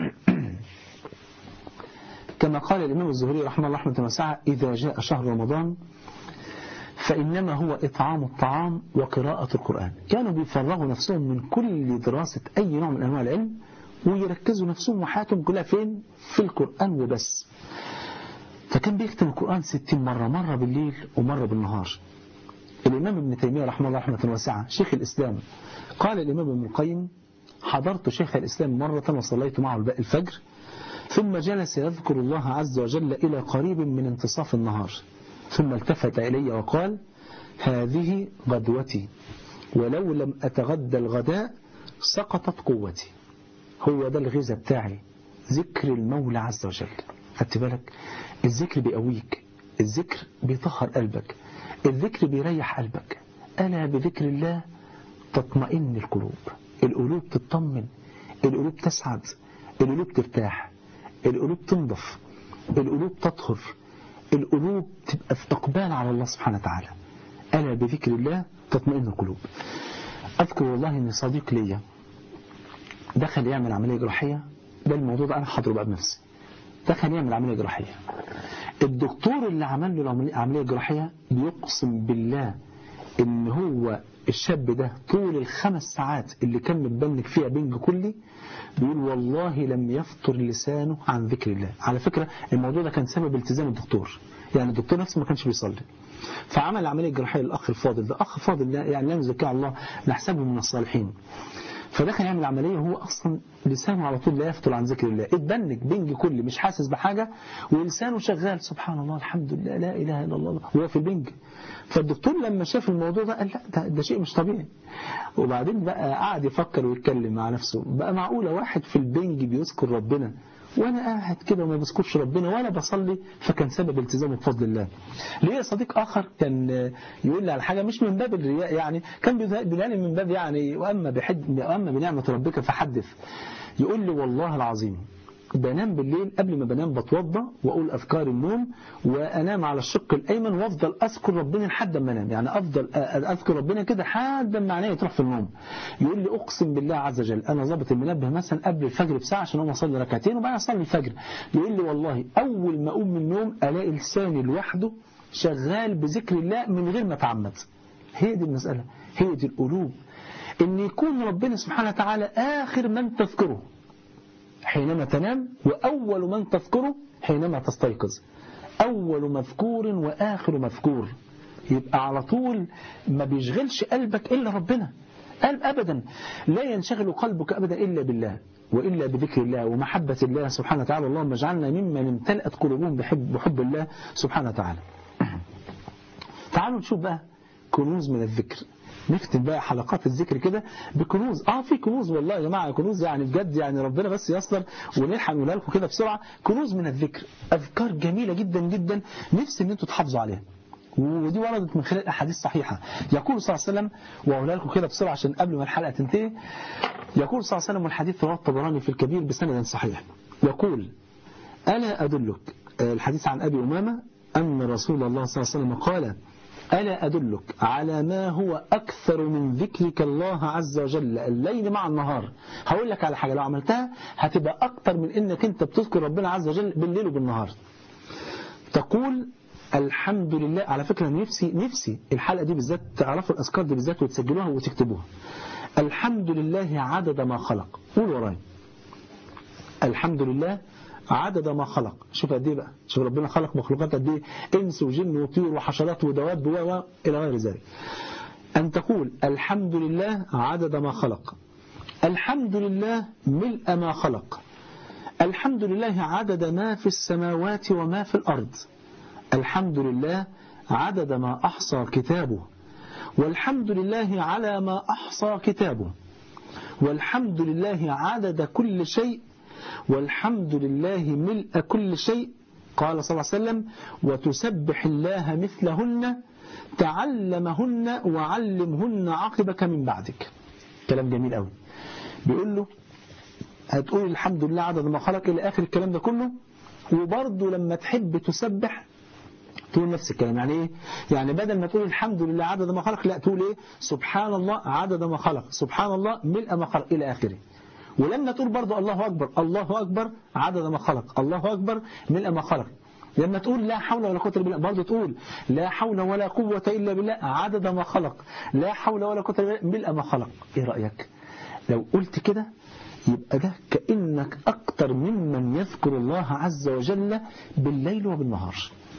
كما قال الإمام الزهري رحمه الله رحمة واسعة إذا جاء شهر رمضان فإنما هو إطعام الطعام وقراءة القرآن كانوا بيفرغوا نفسهم من كل دراسة أي نوع من أنواع العلم ويركزوا نفسهم وحياتهم كلها فين في القرآن وبس فكان بيختم القرآن ستين مرة مرة بالليل ومرة بالنهار الإمام ابن تيمية رحمه الله رحمة واسعة شيخ الإسلام قال الإمام ابن القيم حضرت شيخ الإسلام مرة وصليت معه الفجر ثم جلس يذكر الله عز وجل إلى قريب من انتصاف النهار ثم التفت إلي وقال هذه غدوتي ولو لم أتغدى الغداء سقطت قوتي هو ده الغذاء بتاعي ذكر المولى عز وجل خدت بالك الذكر بيقويك الذكر بيطهر قلبك الذكر بيريح قلبك ألا بذكر الله تطمئن القلوب القلوب تطمن القلوب تسعد القلوب ترتاح القلوب تنضف القلوب تطهر القلوب تبقى في إقبال على الله سبحانه وتعالى ألا بذكر الله تطمئن القلوب أذكر والله أن صديق ليا دخل يعمل عملية جراحية ده الموضوع ده أنا حاضره بقى بنفسي دخل يعمل عملية جراحية الدكتور اللي عمل له العملية الجراحية بيقسم بالله ان هو الشاب ده طول الخمس ساعات اللي كان متبنك فيها بنج كلي بيقول والله لم يفطر لسانه عن ذكر الله على فكرة الموضوع ده كان سبب التزام الدكتور يعني الدكتور نفسه ما كانش بيصلي فعمل عملية جراحية للأخ الفاضل ده أخ فاضل يعني لا نزكي الله نحسبه من الصالحين فدخل يعمل عملية وهو أصلا لسانه على طول لا يفتر عن ذكر الله اتبنك بنج كلي مش حاسس بحاجة ولسانه شغال سبحان الله الحمد لله لا إله إلا الله وهو في البنج فالدكتور لما شاف الموضوع ده قال لا ده, ده شيء مش طبيعي وبعدين بقى قعد يفكر ويتكلم مع نفسه بقى معقولة واحد في البنج بيذكر ربنا وانا قاعد كده وما بذكرش ربنا ولا بصلي فكان سبب التزامه بفضل الله ليه صديق اخر كان يقول لي على حاجه مش من باب الرياء يعني كان بيقول لي من باب يعني واما بحد واما بنعمه ربك فحدث يقول لي والله العظيم بنام بالليل قبل ما بنام بتوضى واقول اذكار النوم وانام على الشق الايمن وافضل اذكر ربنا لحد ما انام يعني افضل اذكر ربنا كده لحد ما عينيا تروح في النوم يقول لي اقسم بالله عز وجل انا ظابط المنبه مثلا قبل الفجر بساعه عشان اقوم اصلي ركعتين وبعدين اصلي الفجر يقول لي والله اول ما اقوم من النوم الاقي لساني لوحده شغال بذكر الله من غير ما اتعمد هي دي المساله هي دي القلوب ان يكون ربنا سبحانه وتعالى اخر من تذكره حينما تنام وأول من تذكره حينما تستيقظ أول مذكور وآخر مذكور يبقى على طول ما بيشغلش قلبك إلا ربنا قلب أبدا لا ينشغل قلبك أبدا إلا بالله وإلا بذكر الله ومحبة الله سبحانه وتعالى اللهم اجعلنا ممن امتلأت قلوبهم بحب, بحب الله سبحانه وتعالى تعالوا نشوف بقى كنوز من الذكر نختم بقى حلقات الذكر كده بكنوز اه في كنوز والله يا جماعه كنوز يعني بجد يعني ربنا بس ييسر ونلحق نقولها لكم كده بسرعه كنوز من الذكر اذكار جميله جدا جدا نفسي ان انتم تحافظوا عليها ودي وردت من خلال احاديث صحيحه يقول صلى الله عليه وسلم واقولها لكم كده بسرعه عشان قبل ما الحلقه تنتهي يقول صلى الله عليه وسلم والحديث رواه الطبراني في الكبير بسند صحيح يقول الا ادلك الحديث عن ابي امامه ان رسول الله صلى الله عليه وسلم قال ألا أدلك على ما هو أكثر من ذكرك الله عز وجل الليل مع النهار هقول لك على حاجة لو عملتها هتبقى أكثر من إنك أنت بتذكر ربنا عز وجل بالليل وبالنهار تقول الحمد لله على فكرة نفسي نفسي الحلقة دي بالذات تعرفوا الأذكار دي بالذات وتسجلوها وتكتبوها الحمد لله عدد ما خلق قول وراي الحمد لله عدد ما خلق شوف قد ايه بقى شوف ربنا خلق مخلوقات قد ايه انس وجن وطير وحشرات ودواب و الى غير ذلك ان تقول الحمد لله عدد ما خلق الحمد لله ملء ما خلق الحمد لله عدد ما في السماوات وما في الارض الحمد لله عدد ما احصى كتابه والحمد لله على ما احصى كتابه والحمد لله عدد كل شيء والحمد لله ملء كل شيء قال صلى الله عليه وسلم وتسبح الله مثلهن تعلمهن وعلمهن عقبك من بعدك كلام جميل قوي بيقول له هتقول الحمد لله عدد ما خلق إلى آخر الكلام ده كله وبرضه لما تحب تسبح تقول نفس الكلام يعني ايه يعني بدل ما تقول الحمد لله عدد ما خلق لا تقول ايه سبحان الله عدد ما خلق سبحان الله ملء ما خلق إلى آخره ولما تقول برضو الله أكبر الله أكبر عدد ما خلق الله أكبر ملء ما خلق لما تقول لا حول ولا قوة إلا بالله برضو تقول لا حول ولا قوة إلا بالله عدد ما خلق لا حول ولا قوة إلا بالله ملء ما خلق إيه رأيك لو قلت كده يبقى ده كأنك أكتر ممن يذكر الله عز وجل بالليل وبالنهار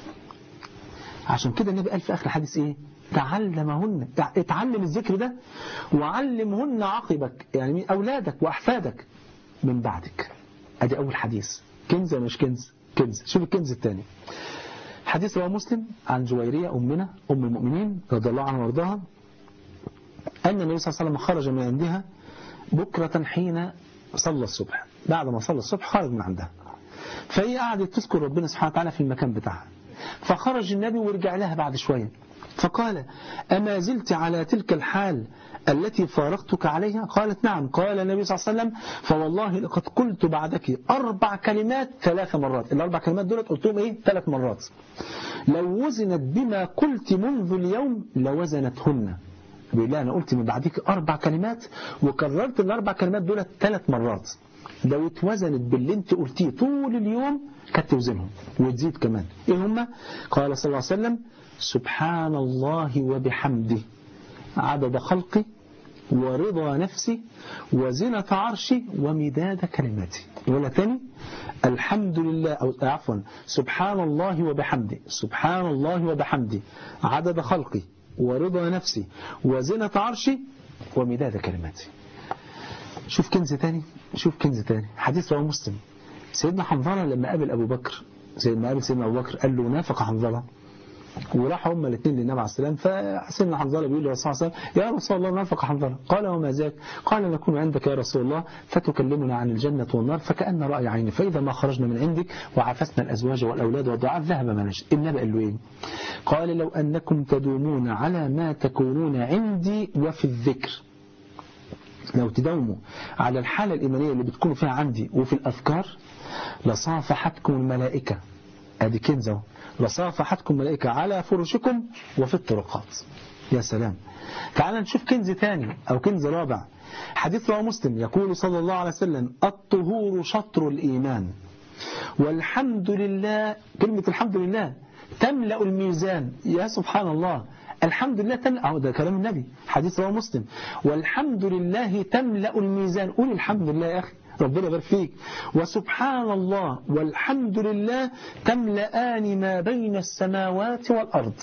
عشان كده النبي قال في آخر الحديث إيه تعلمهن اتعلم الذكر ده وعلمهن عقبك يعني من أولادك وأحفادك من بعدك أدي أول حديث كنز مش كنز كنز شوف الكنز الثاني حديث رواه مسلم عن جويرية أمنا أم المؤمنين رضي الله عنها وارضاها أن النبي صلى الله عليه وسلم خرج من عندها بكرة حين صلى الصبح بعد ما صلى الصبح خرج من عندها فهي قعدت تذكر ربنا سبحانه وتعالى في المكان بتاعها فخرج النبي ورجع لها بعد شوية فقال أما زلت على تلك الحال التي فارقتك عليها قالت نعم قال النبي صلى الله عليه وسلم فوالله لقد قلت بعدك أربع كلمات ثلاث مرات الأربع كلمات دولت قلتهم إيه ثلاث مرات لو وزنت بما قلت منذ اليوم لوزنتهن بيقول لها أنا قلت من بعدك أربع كلمات وكررت الأربع كلمات دولت ثلاث مرات لو اتوزنت باللي انت قلتيه طول اليوم كانت توزنهم وتزيد كمان ايه هما قال صلى الله عليه وسلم سبحان الله وبحمده عدد خلقي ورضا نفسي وزنة عرشي ومداد كلماتي ولا تاني الحمد لله أو عفوا سبحان الله وبحمده سبحان الله وبحمده عدد خلقي ورضا نفسي وزنة عرشي ومداد كلماتي شوف كنز تاني شوف كنز تاني حديث رواه مسلم سيدنا حنظلة لما قابل أبو بكر سيدنا قابل سيدنا أبو بكر قال له نافق حنظلة وراحوا هما الاثنين للنبي عليه السلام فحسين بن حنظله بيقول للرسول صلى الله عليه وسلم يا رسول الله نافق حنظله قال وما ذاك قال نكون عندك يا رسول الله فتكلمنا عن الجنة والنار فكأن رأي عيني فإذا ما خرجنا من عندك وعفسنا الأزواج والأولاد والضعاف ذهب ما نجد النبي قال له إيه قال لو أنكم تدومون على ما تكونون عندي وفي الذكر لو تداوموا على الحالة الإيمانية اللي بتكونوا فيها عندي وفي الأذكار لصافحتكم الملائكة ادي كنزة لصافحتكم الملائكة على فرشكم وفي الطرقات يا سلام تعال نشوف كنز ثاني أو كنز رابع حديث رواه مسلم يقول صلى الله عليه وسلم الطهور شطر الإيمان والحمد لله كلمة الحمد لله تملأ الميزان يا سبحان الله الحمد لله تملأ ده كلام النبي حديث رواه مسلم والحمد لله تملأ الميزان قول الحمد لله يا أخي ربنا يبارك فيك وسبحان الله والحمد لله تملأان ما بين السماوات والأرض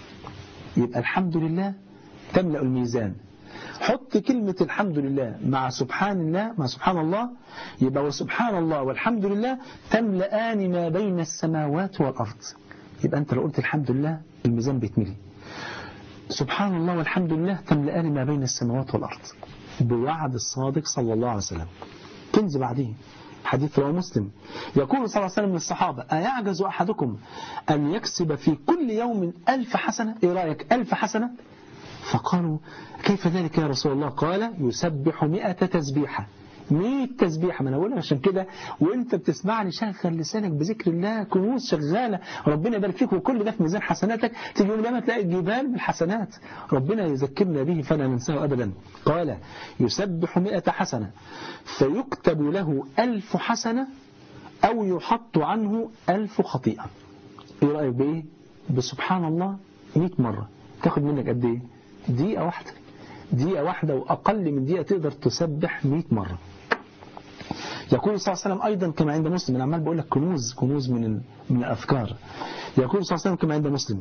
يبقى الحمد لله تملأ الميزان حط كلمة الحمد لله مع سبحان الله مع سبحان الله يبقى وسبحان الله والحمد لله تملأان ما بين السماوات والأرض يبقى أنت لو قلت الحمد لله الميزان بيتملي سبحان الله والحمد لله تملأان ما بين السماوات والأرض بوعد الصادق صلى الله عليه وسلم كنز بعديه حديث رواه مسلم يقول صلى الله عليه وسلم للصحابة أيعجز أحدكم أن يكسب في كل يوم ألف حسنة إيه رأيك ألف حسنة فقالوا كيف ذلك يا رسول الله قال يسبح مئة تسبيحة 100 تسبيحة ما انا بقول عشان كده وانت بتسمعني شغل لسانك بذكر الله كنوز شغالة ربنا يبارك فيك وكل ده في ميزان حسناتك تيجي يوم لما تلاقي جبال من الحسنات ربنا يذكرنا به فلا ننساه أبدا قال يسبح 100 حسنة فيكتب له ألف حسنة أو يحط عنه ألف خطيئة ايه رأيك بإيه بسبحان الله 100 مرة تاخد منك قد ايه دقيقة واحدة دقيقة واحدة وأقل من دقيقة تقدر تسبح 100 مرة يقول صلى الله عليه وسلم أيضا كما عند مسلم أنا عمال بقول لك كنوز كنوز من من الأفكار يقول صلى الله عليه وسلم كما عند مسلم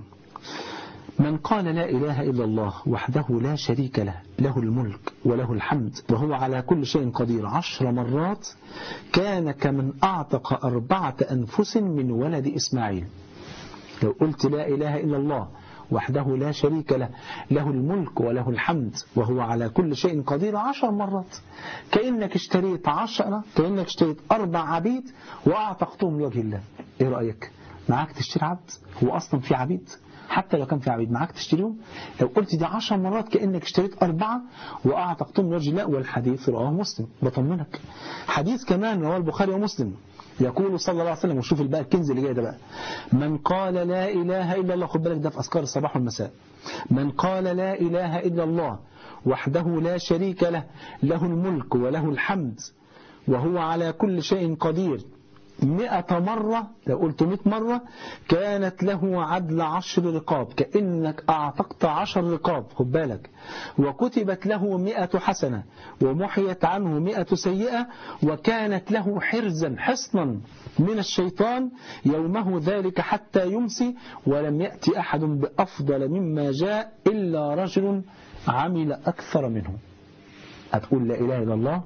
من قال لا إله إلا الله وحده لا شريك له له الملك وله الحمد وهو على كل شيء قدير عشر مرات كان كمن أعتق أربعة أنفس من ولد إسماعيل لو قلت لا إله إلا الله وحده لا شريك له له الملك وله الحمد وهو على كل شيء قدير عشر مرات كأنك اشتريت عشرة كأنك اشتريت أربع عبيد وأعتقتهم لوجه الله إيه رأيك معاك تشتري عبد هو أصلا في عبيد حتى لو كان في عبيد معاك تشتريهم لو قلت دي عشر مرات كأنك اشتريت أربعة وأعتقتهم لوجه الله والحديث رواه مسلم بطمنك حديث كمان رواه البخاري ومسلم يقول صلى الله عليه وسلم وشوف بقى الكنز اللي جاي ده بقى من قال لا إله إلا الله خد بالك ده في أذكار الصباح والمساء من قال لا إله إلا الله وحده لا شريك له له الملك وله الحمد وهو على كل شيء قدير مئة مرة لو قلت مئة مرة كانت له عدل عشر رقاب كأنك أعتقت عشر رقاب خد بالك وكتبت له مئة حسنة ومحيت عنه مئة سيئة وكانت له حرزا حصنا من الشيطان يومه ذلك حتى يمسي ولم يأتي أحد بأفضل مما جاء إلا رجل عمل أكثر منه هتقول لا إله إلا الله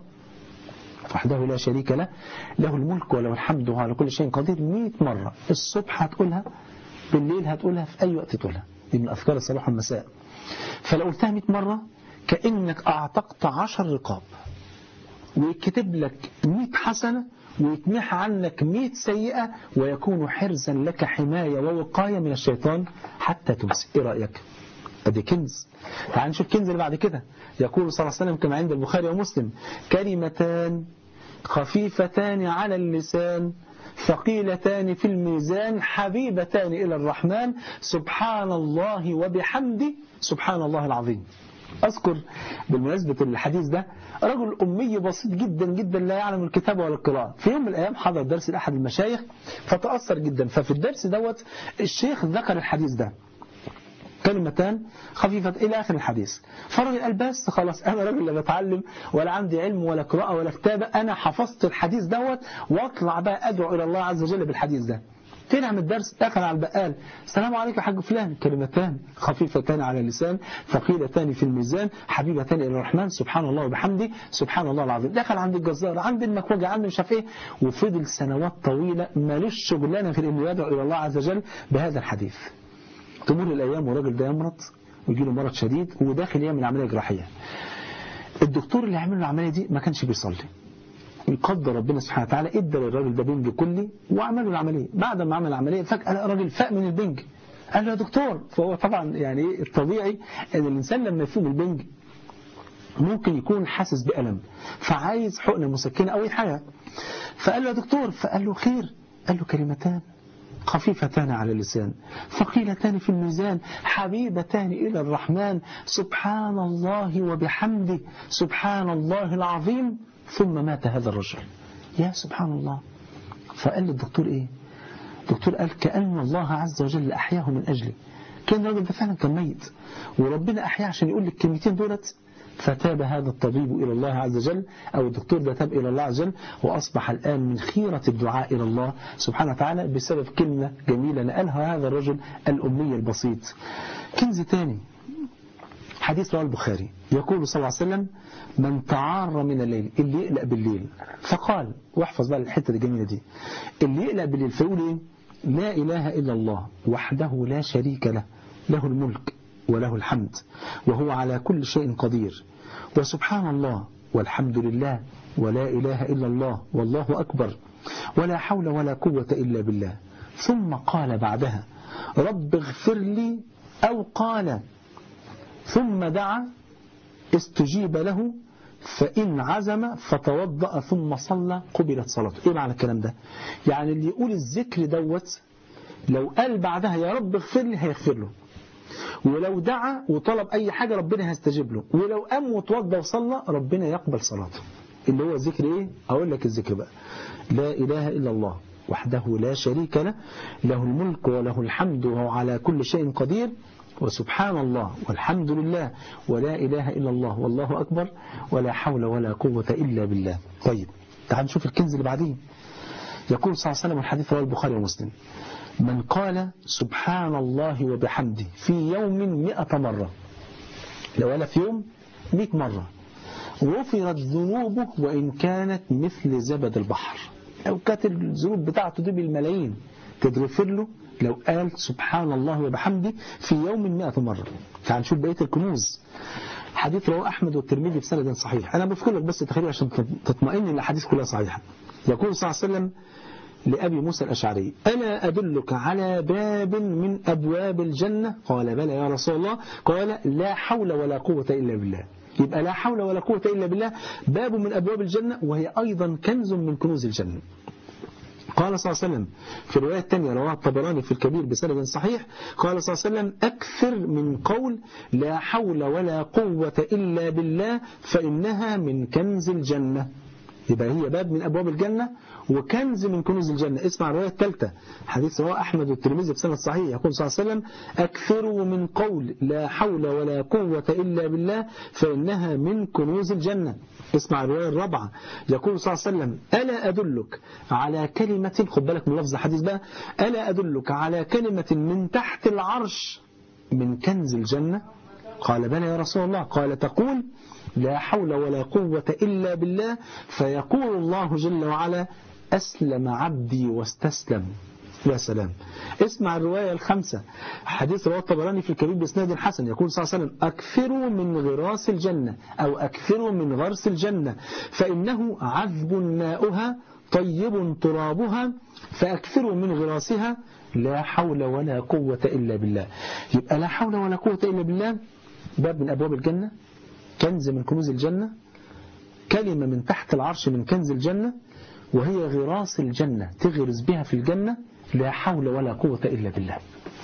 وحده لا شريك له له الملك وله الحمد وعلى كل شيء قدير 100 مرة الصبح هتقولها بالليل هتقولها في أي وقت تقولها دي من أذكار الصباح والمساء فلو قلتها 100 مرة كأنك أعتقت 10 رقاب ويكتب لك 100 حسنة ويتمحى عنك 100 سيئة ويكون حرزا لك حماية ووقاية من الشيطان حتى تمسي إيه رأيك؟ ادي كنز تعال نشوف كنز اللي بعد كده يقول صلى الله عليه وسلم كما عند البخاري ومسلم كلمتان خفيفتان على اللسان ثقيلتان في الميزان حبيبتان إلى الرحمن سبحان الله وبحمده سبحان الله العظيم أذكر بالمناسبة الحديث ده رجل أمي بسيط جدا جدا لا يعلم الكتاب ولا القراءة في يوم من الأيام حضر درس لأحد المشايخ فتأثر جدا ففي الدرس دوت الشيخ ذكر الحديث ده كلمتان خفيفة إلى آخر الحديث فالراجل قال بس خلاص أنا راجل لا بتعلم ولا عندي علم ولا قراءة ولا كتابة أنا حفظت الحديث دوت وأطلع بقى أدعو إلى الله عز وجل بالحديث ده طلع من الدرس دخل على البقال السلام عليكم يا حاج فلان كلمتان خفيفتان على اللسان ثقيلتان في الميزان حبيبتان الى الرحمن سبحان الله وبحمده سبحان الله العظيم دخل عند الجزار عند المكوجي عند مش عارف ايه وفضل سنوات طويله مالوش شغلانه غير انه يدعو الى الله عز وجل بهذا الحديث تمر الأيام والراجل ده يمرض ويجي له مرض شديد وداخل يعمل عملية جراحية الدكتور اللي عمل له العملية دي ما كانش بيصلي يقدر ربنا سبحانه وتعالى ادى للراجل ده بنج كلي وعمل له العملية بعد ما عمل العملية فجأة لقى الراجل فاق من البنج قال له يا دكتور فهو طبعا يعني الطبيعي ان الانسان لما يفوق من البنج ممكن يكون حاسس بألم فعايز حقنة مسكنة أو أي حاجة فقال له يا دكتور فقال له خير قال له كلمتان خفيفتان على اللسان ثقيلتان في الميزان حبيبتان إلى الرحمن سبحان الله وبحمده سبحان الله العظيم ثم مات هذا الرجل يا سبحان الله فقال للدكتور إيه الدكتور قال كأن الله عز وجل أحياه من أجلي كان الراجل ده فعلا كان ميت وربنا أحياه عشان يقول لك الكلمتين دولت فتاب هذا الطبيب إلى الله عز وجل أو الدكتور ده تاب إلى الله عز وجل وأصبح الآن من خيرة الدعاء إلى الله سبحانه وتعالى بسبب كلمة جميلة نقلها هذا الرجل الأمي البسيط كنز تاني حديث رواه البخاري يقول صلى الله عليه وسلم من تعار من الليل اللي يقلق بالليل فقال واحفظ بقى الحتة الجميلة دي اللي يقلق بالليل فيقول ايه لا إله إلا الله وحده لا شريك له له الملك وله الحمد وهو على كل شيء قدير وسبحان الله والحمد لله ولا إله إلا الله والله أكبر ولا حول ولا قوة إلا بالله ثم قال بعدها رب اغفر لي أو قال ثم دعا استجيب له فإن عزم فتوضأ ثم صلى قبلت صلاته إيه معنى الكلام ده يعني اللي يقول الذكر دوت لو قال بعدها يا رب اغفر لي هيغفر له ولو دعا وطلب أي حاجة ربنا هيستجيب له ولو قام وتوضى وصلى ربنا يقبل صلاته اللي هو ذكر إيه أقول لك الذكر بقى لا إله إلا الله وحده لا شريك له له الملك وله الحمد وهو على كل شيء قدير وسبحان الله والحمد لله ولا إله إلا الله والله أكبر ولا حول ولا قوة إلا بالله طيب تعال نشوف الكنز اللي بعديه يقول صلى الله عليه وسلم الحديث رواه البخاري ومسلم من قال سبحان الله وبحمده في يوم مئة مرة لو قال في يوم مئة مرة غفرت ذنوبه وإن كانت مثل زبد البحر لو كانت الذنوب بتاعته دي بالملايين تتغفر له لو قال سبحان الله وبحمده في يوم مئة مرة تعال نشوف بقية الكنوز حديث رواه أحمد والترمذي بسند صحيح أنا بذكر لك بس تخيل عشان تطمئن ان الأحاديث كلها صحيحة يقول صلى الله عليه وسلم لأبي موسى الأشعري ألا أدلك على باب من أبواب الجنة قال بلى يا رسول الله قال لا حول ولا قوة إلا بالله يبقى لا حول ولا قوة إلا بالله باب من أبواب الجنة وهي أيضا كنز من كنوز الجنة قال صلى الله عليه وسلم في الرواية الثانية رواه الطبراني في الكبير بسند صحيح قال صلى الله عليه وسلم أكثر من قول لا حول ولا قوة إلا بالله فإنها من كنز الجنة يبقى هي باب من أبواب الجنة وكنز من كنوز الجنة اسمع الرواية الثالثة حديث رواه أحمد والترمذي بسند صحيح يقول صلى الله عليه وسلم أكثروا من قول لا حول ولا قوة إلا بالله فإنها من كنوز الجنة اسمع الرواية الرابعة يقول صلى الله عليه وسلم ألا أدلك على كلمة خد بالك من لفظ الحديث بقى ألا أدلك على كلمة من تحت العرش من كنز الجنة قال بلى يا رسول الله قال تقول لا حول ولا قوة إلا بالله فيقول الله جل وعلا أسلم عبدي واستسلم يا سلام اسمع الرواية الخمسة حديث رواه الطبراني في الكبير بإسناد حسن يقول صلى الله عليه وسلم أكثروا من غراس الجنة أو أكثروا من غرس الجنة فإنه عذب ماؤها طيب ترابها فأكثروا من غراسها لا حول ولا قوة إلا بالله يبقى لا حول ولا قوة إلا بالله باب من أبواب الجنة كنز من كنوز الجنة كلمة من تحت العرش من كنز الجنة وهي غراس الجنة تغرس بها في الجنة لا حول ولا قوة إلا بالله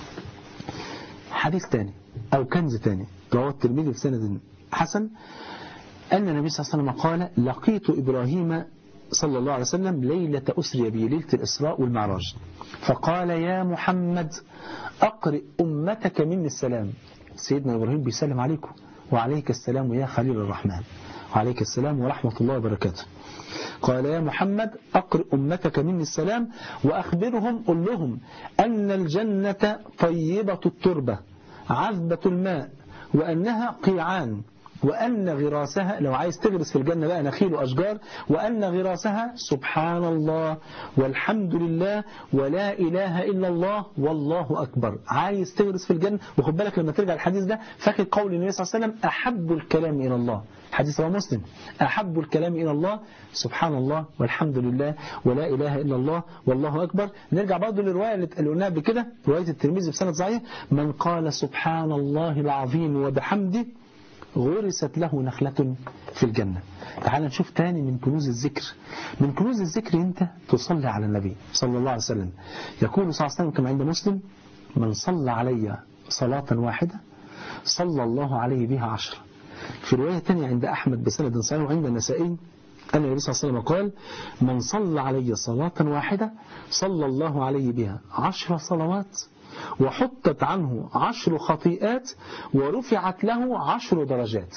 حديث تاني أو كنز تاني رواه الترمذي بسند حسن أن النبي صلى الله عليه وسلم قال لقيت إبراهيم صلى الله عليه وسلم ليلة أسري بي ليلة الإسراء والمعراج فقال يا محمد أقرئ أمتك مني السلام سيدنا إبراهيم بيسلم عليكم وعليك السلام يا خليل الرحمن وعليك السلام ورحمة الله وبركاته قال يا محمد أقرئ أمتك مني السلام وأخبرهم قل لهم أن الجنة طيبة التربة عذبة الماء وأنها قيعان وأن غراسها لو عايز تغرس في الجنة بقى نخيل وأشجار وأن غراسها سبحان الله والحمد لله ولا إله إلا الله والله أكبر عايز تغرس في الجنة وخد بالك لما ترجع الحديث ده فاكر قول النبي صلى الله عليه وسلم أحب الكلام إلى الله حديث رواه مسلم أحب الكلام إلى الله سبحان الله والحمد لله ولا إله إلا الله والله أكبر نرجع برضه للرواية اللي قلناها قبل كده رواية الترمذي بسند صحيح من قال سبحان الله العظيم وبحمده غرست له نخلة في الجنة تعال نشوف تاني من كنوز الذكر من كنوز الذكر انت تصلي على النبي صلى الله عليه وسلم يقول صلى الله عليه وسلم كما عند مسلم من صلى علي صلاة واحدة صلى الله عليه بها عشرة في رواية تانية عند أحمد بسند صحيح وعند النسائي أن النبي صلى الله عليه وسلم قال من صلى علي صلاة واحدة صلى الله عليه بها عشر صلوات وحطت عنه عشر خطيئات ورفعت له عشر درجات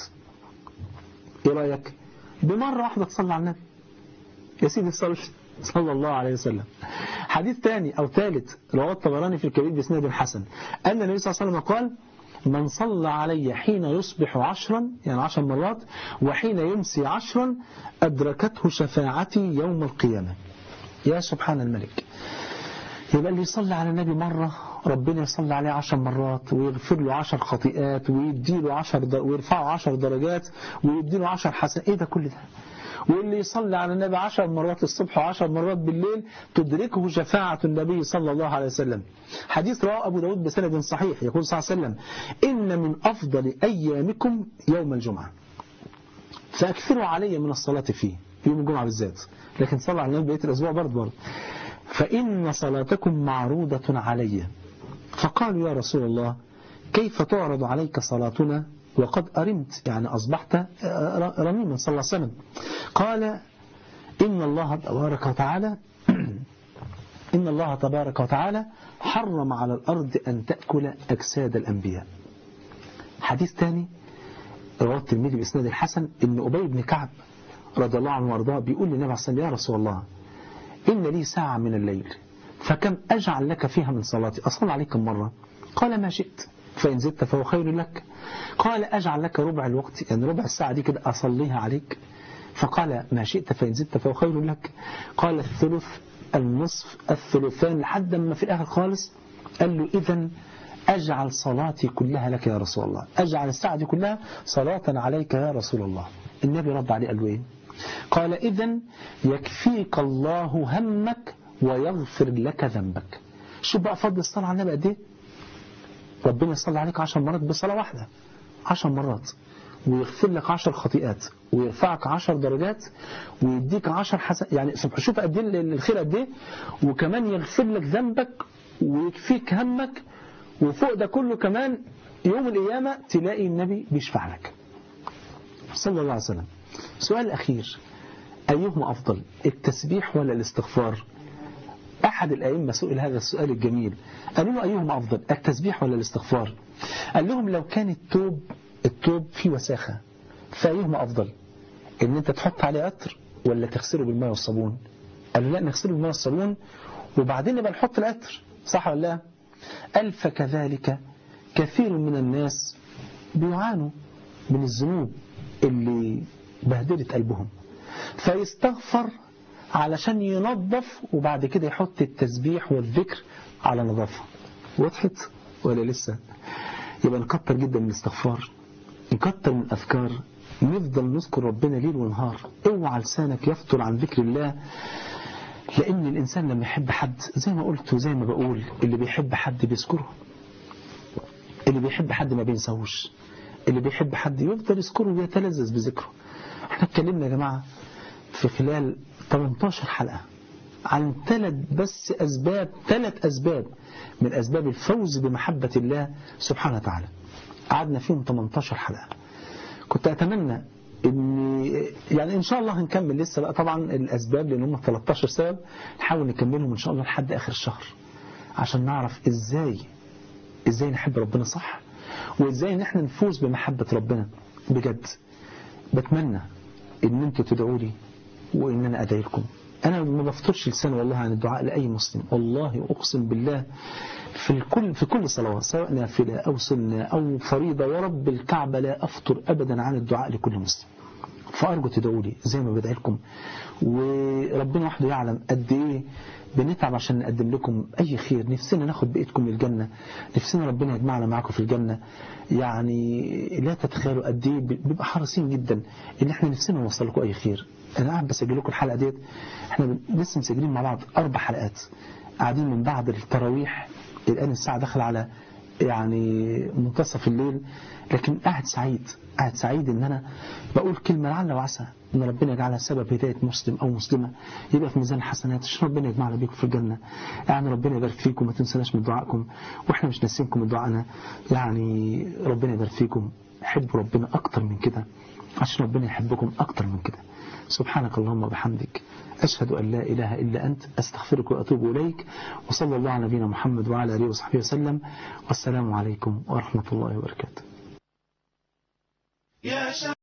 ايه رأيك بمرة واحدة تصلى على النبي يا سيدي صلى صلى الله عليه وسلم حديث ثاني أو ثالث رواه الطبراني في الكبير بسند حسن أن النبي صلى الله عليه وسلم قال من صلى علي حين يصبح عشرا يعني عشر مرات وحين يمسي عشرا أدركته شفاعتي يوم القيامة يا سبحان الملك يبقى اللي يصلي على النبي مرة ربنا يصلي عليه عشر مرات ويغفر له عشر خطيئات ويديله عشر در... ويرفعه عشر درجات ويديله عشر حسن ايه ده كل ده واللي يصلي على النبي عشر مرات الصبح وعشر مرات بالليل تدركه شفاعة النبي صلى الله عليه وسلم حديث رواه أبو داود بسند صحيح يقول صلى الله عليه وسلم إن من أفضل أيامكم يوم الجمعة فأكثروا علي من الصلاة فيه في يوم الجمعة بالذات لكن صلى على النبي بقية الأسبوع برضه برضه فإن صلاتكم معروضة علي فقالوا يا رسول الله كيف تعرض عليك صلاتنا وقد أرمت يعني أصبحت رميما صلى الله عليه وسلم قال إن الله تبارك وتعالى إن الله تبارك وتعالى حرم على الأرض أن تأكل أجساد الأنبياء حديث ثاني رواه الترمذي بإسناد الحسن إن أبي بن كعب رضي الله عنه وارضاه بيقول للنبي عليه الصلاة يا رسول الله إن لي ساعة من الليل فكم أجعل لك فيها من صلاتي أصلي عليك كم مرة قال ما شئت فإن زدت فهو خير لك قال أجعل لك ربع الوقت يعني ربع الساعة دي كده أصليها عليك فقال ما شئت فإن زدت فهو خير لك قال الثلث النصف الثلثان لحد ما في الآخر خالص قال له إذا أجعل صلاتي كلها لك يا رسول الله أجعل الساعة دي كلها صلاة عليك يا رسول الله النبي رد عليه قال له إيه قال إذا يكفيك الله همك ويغفر لك ذنبك شوف بقى فضل الصلاة على النبي قد ايه ربنا يصلي عليك عشر مرات بصلاة واحدة عشر مرات ويغفر لك عشر خطيئات ويرفعك عشر درجات ويديك عشر حسن يعني شوف قد ايه الخير قد ايه وكمان يغفر لك ذنبك ويكفيك همك وفوق ده كله كمان يوم القيامة تلاقي النبي بيشفع لك صلى الله عليه وسلم سؤال الأخير أيهما أفضل التسبيح ولا الاستغفار أحد الأئمة سئل هذا السؤال الجميل قالوا له أيهما أفضل التسبيح ولا الاستغفار قال لهم لو كان التوب التوب فيه وساخة فأيهما أفضل إن أنت تحط عليه عطر ولا تغسله بالماء والصابون قالوا لا نغسله بالماء والصابون وبعدين نبقى نحط العطر صح ولا لا قال فكذلك كثير من الناس بيعانوا من الذنوب اللي بهدلت قلبهم فيستغفر علشان ينظف وبعد كده يحط التسبيح والذكر على نظافة وضحت ولا لسه يبقى نكتر جدا من الاستغفار نكتر من الأذكار نفضل نذكر ربنا ليل ونهار اوعى لسانك يفتر عن ذكر الله لأن الإنسان لما يحب حد زي ما قلت وزي ما بقول اللي بيحب حد بيذكره اللي بيحب حد ما بينساهوش اللي بيحب حد يفضل يذكره ويتلذذ بذكره احنا اتكلمنا يا جماعة في خلال 18 حلقة عن ثلاث بس أسباب ثلاث أسباب من أسباب الفوز بمحبة الله سبحانه وتعالى قعدنا فيهم 18 حلقة كنت أتمنى إن يعني إن شاء الله هنكمل لسه بقى طبعا الأسباب لأن هم 13 سبب نحاول نكملهم إن شاء الله لحد آخر الشهر عشان نعرف إزاي إزاي نحب ربنا صح وإزاي إن إحنا نفوز بمحبة ربنا بجد بتمنى إن أنتوا تدعوا لي وإن أنا أدعي لكم أنا ما بفترش لساني والله عن الدعاء لأي مسلم والله أقسم بالله في الكل في كل صلوات سواء نافلة أو سنة أو فريضة ورب الكعبة لا أفطر أبدا عن الدعاء لكل مسلم فأرجو تدعوا لي زي ما بدعي لكم وربنا وحده يعلم قد إيه بنتعب عشان نقدم لكم أي خير نفسنا ناخد بإيدكم للجنة نفسنا ربنا يجمعنا معكم في الجنة يعني لا تتخيلوا قد إيه بيبقى حريصين جدا إن إحنا نفسنا نوصل لكم أي خير أنا قاعد بسجل لكم الحلقة ديت إحنا لسه مسجلين مع بعض أربع حلقات قاعدين من بعد التراويح الآن الساعة داخل على يعني منتصف الليل لكن قاعد سعيد قاعد سعيد ان انا بقول كلمة لعل وعسى ان ربنا يجعلها سبب هداية مسلم او مسلمة يبقى في ميزان الحسنات عشان ربنا يجمعنا بيكم في الجنة يعني ربنا يبارك فيكم ما تنسناش من دعائكم واحنا مش ناسينكم من دعائنا يعني ربنا يبارك فيكم حبوا ربنا اكتر من كده عشان ربنا يحبكم اكتر من كده سبحانك اللهم وبحمدك أشهد أن لا إله إلا أنت أستغفرك وأتوب إليك وصلى الله على نبينا محمد وعلى آله وصحبه وسلم والسلام عليكم ورحمة الله وبركاته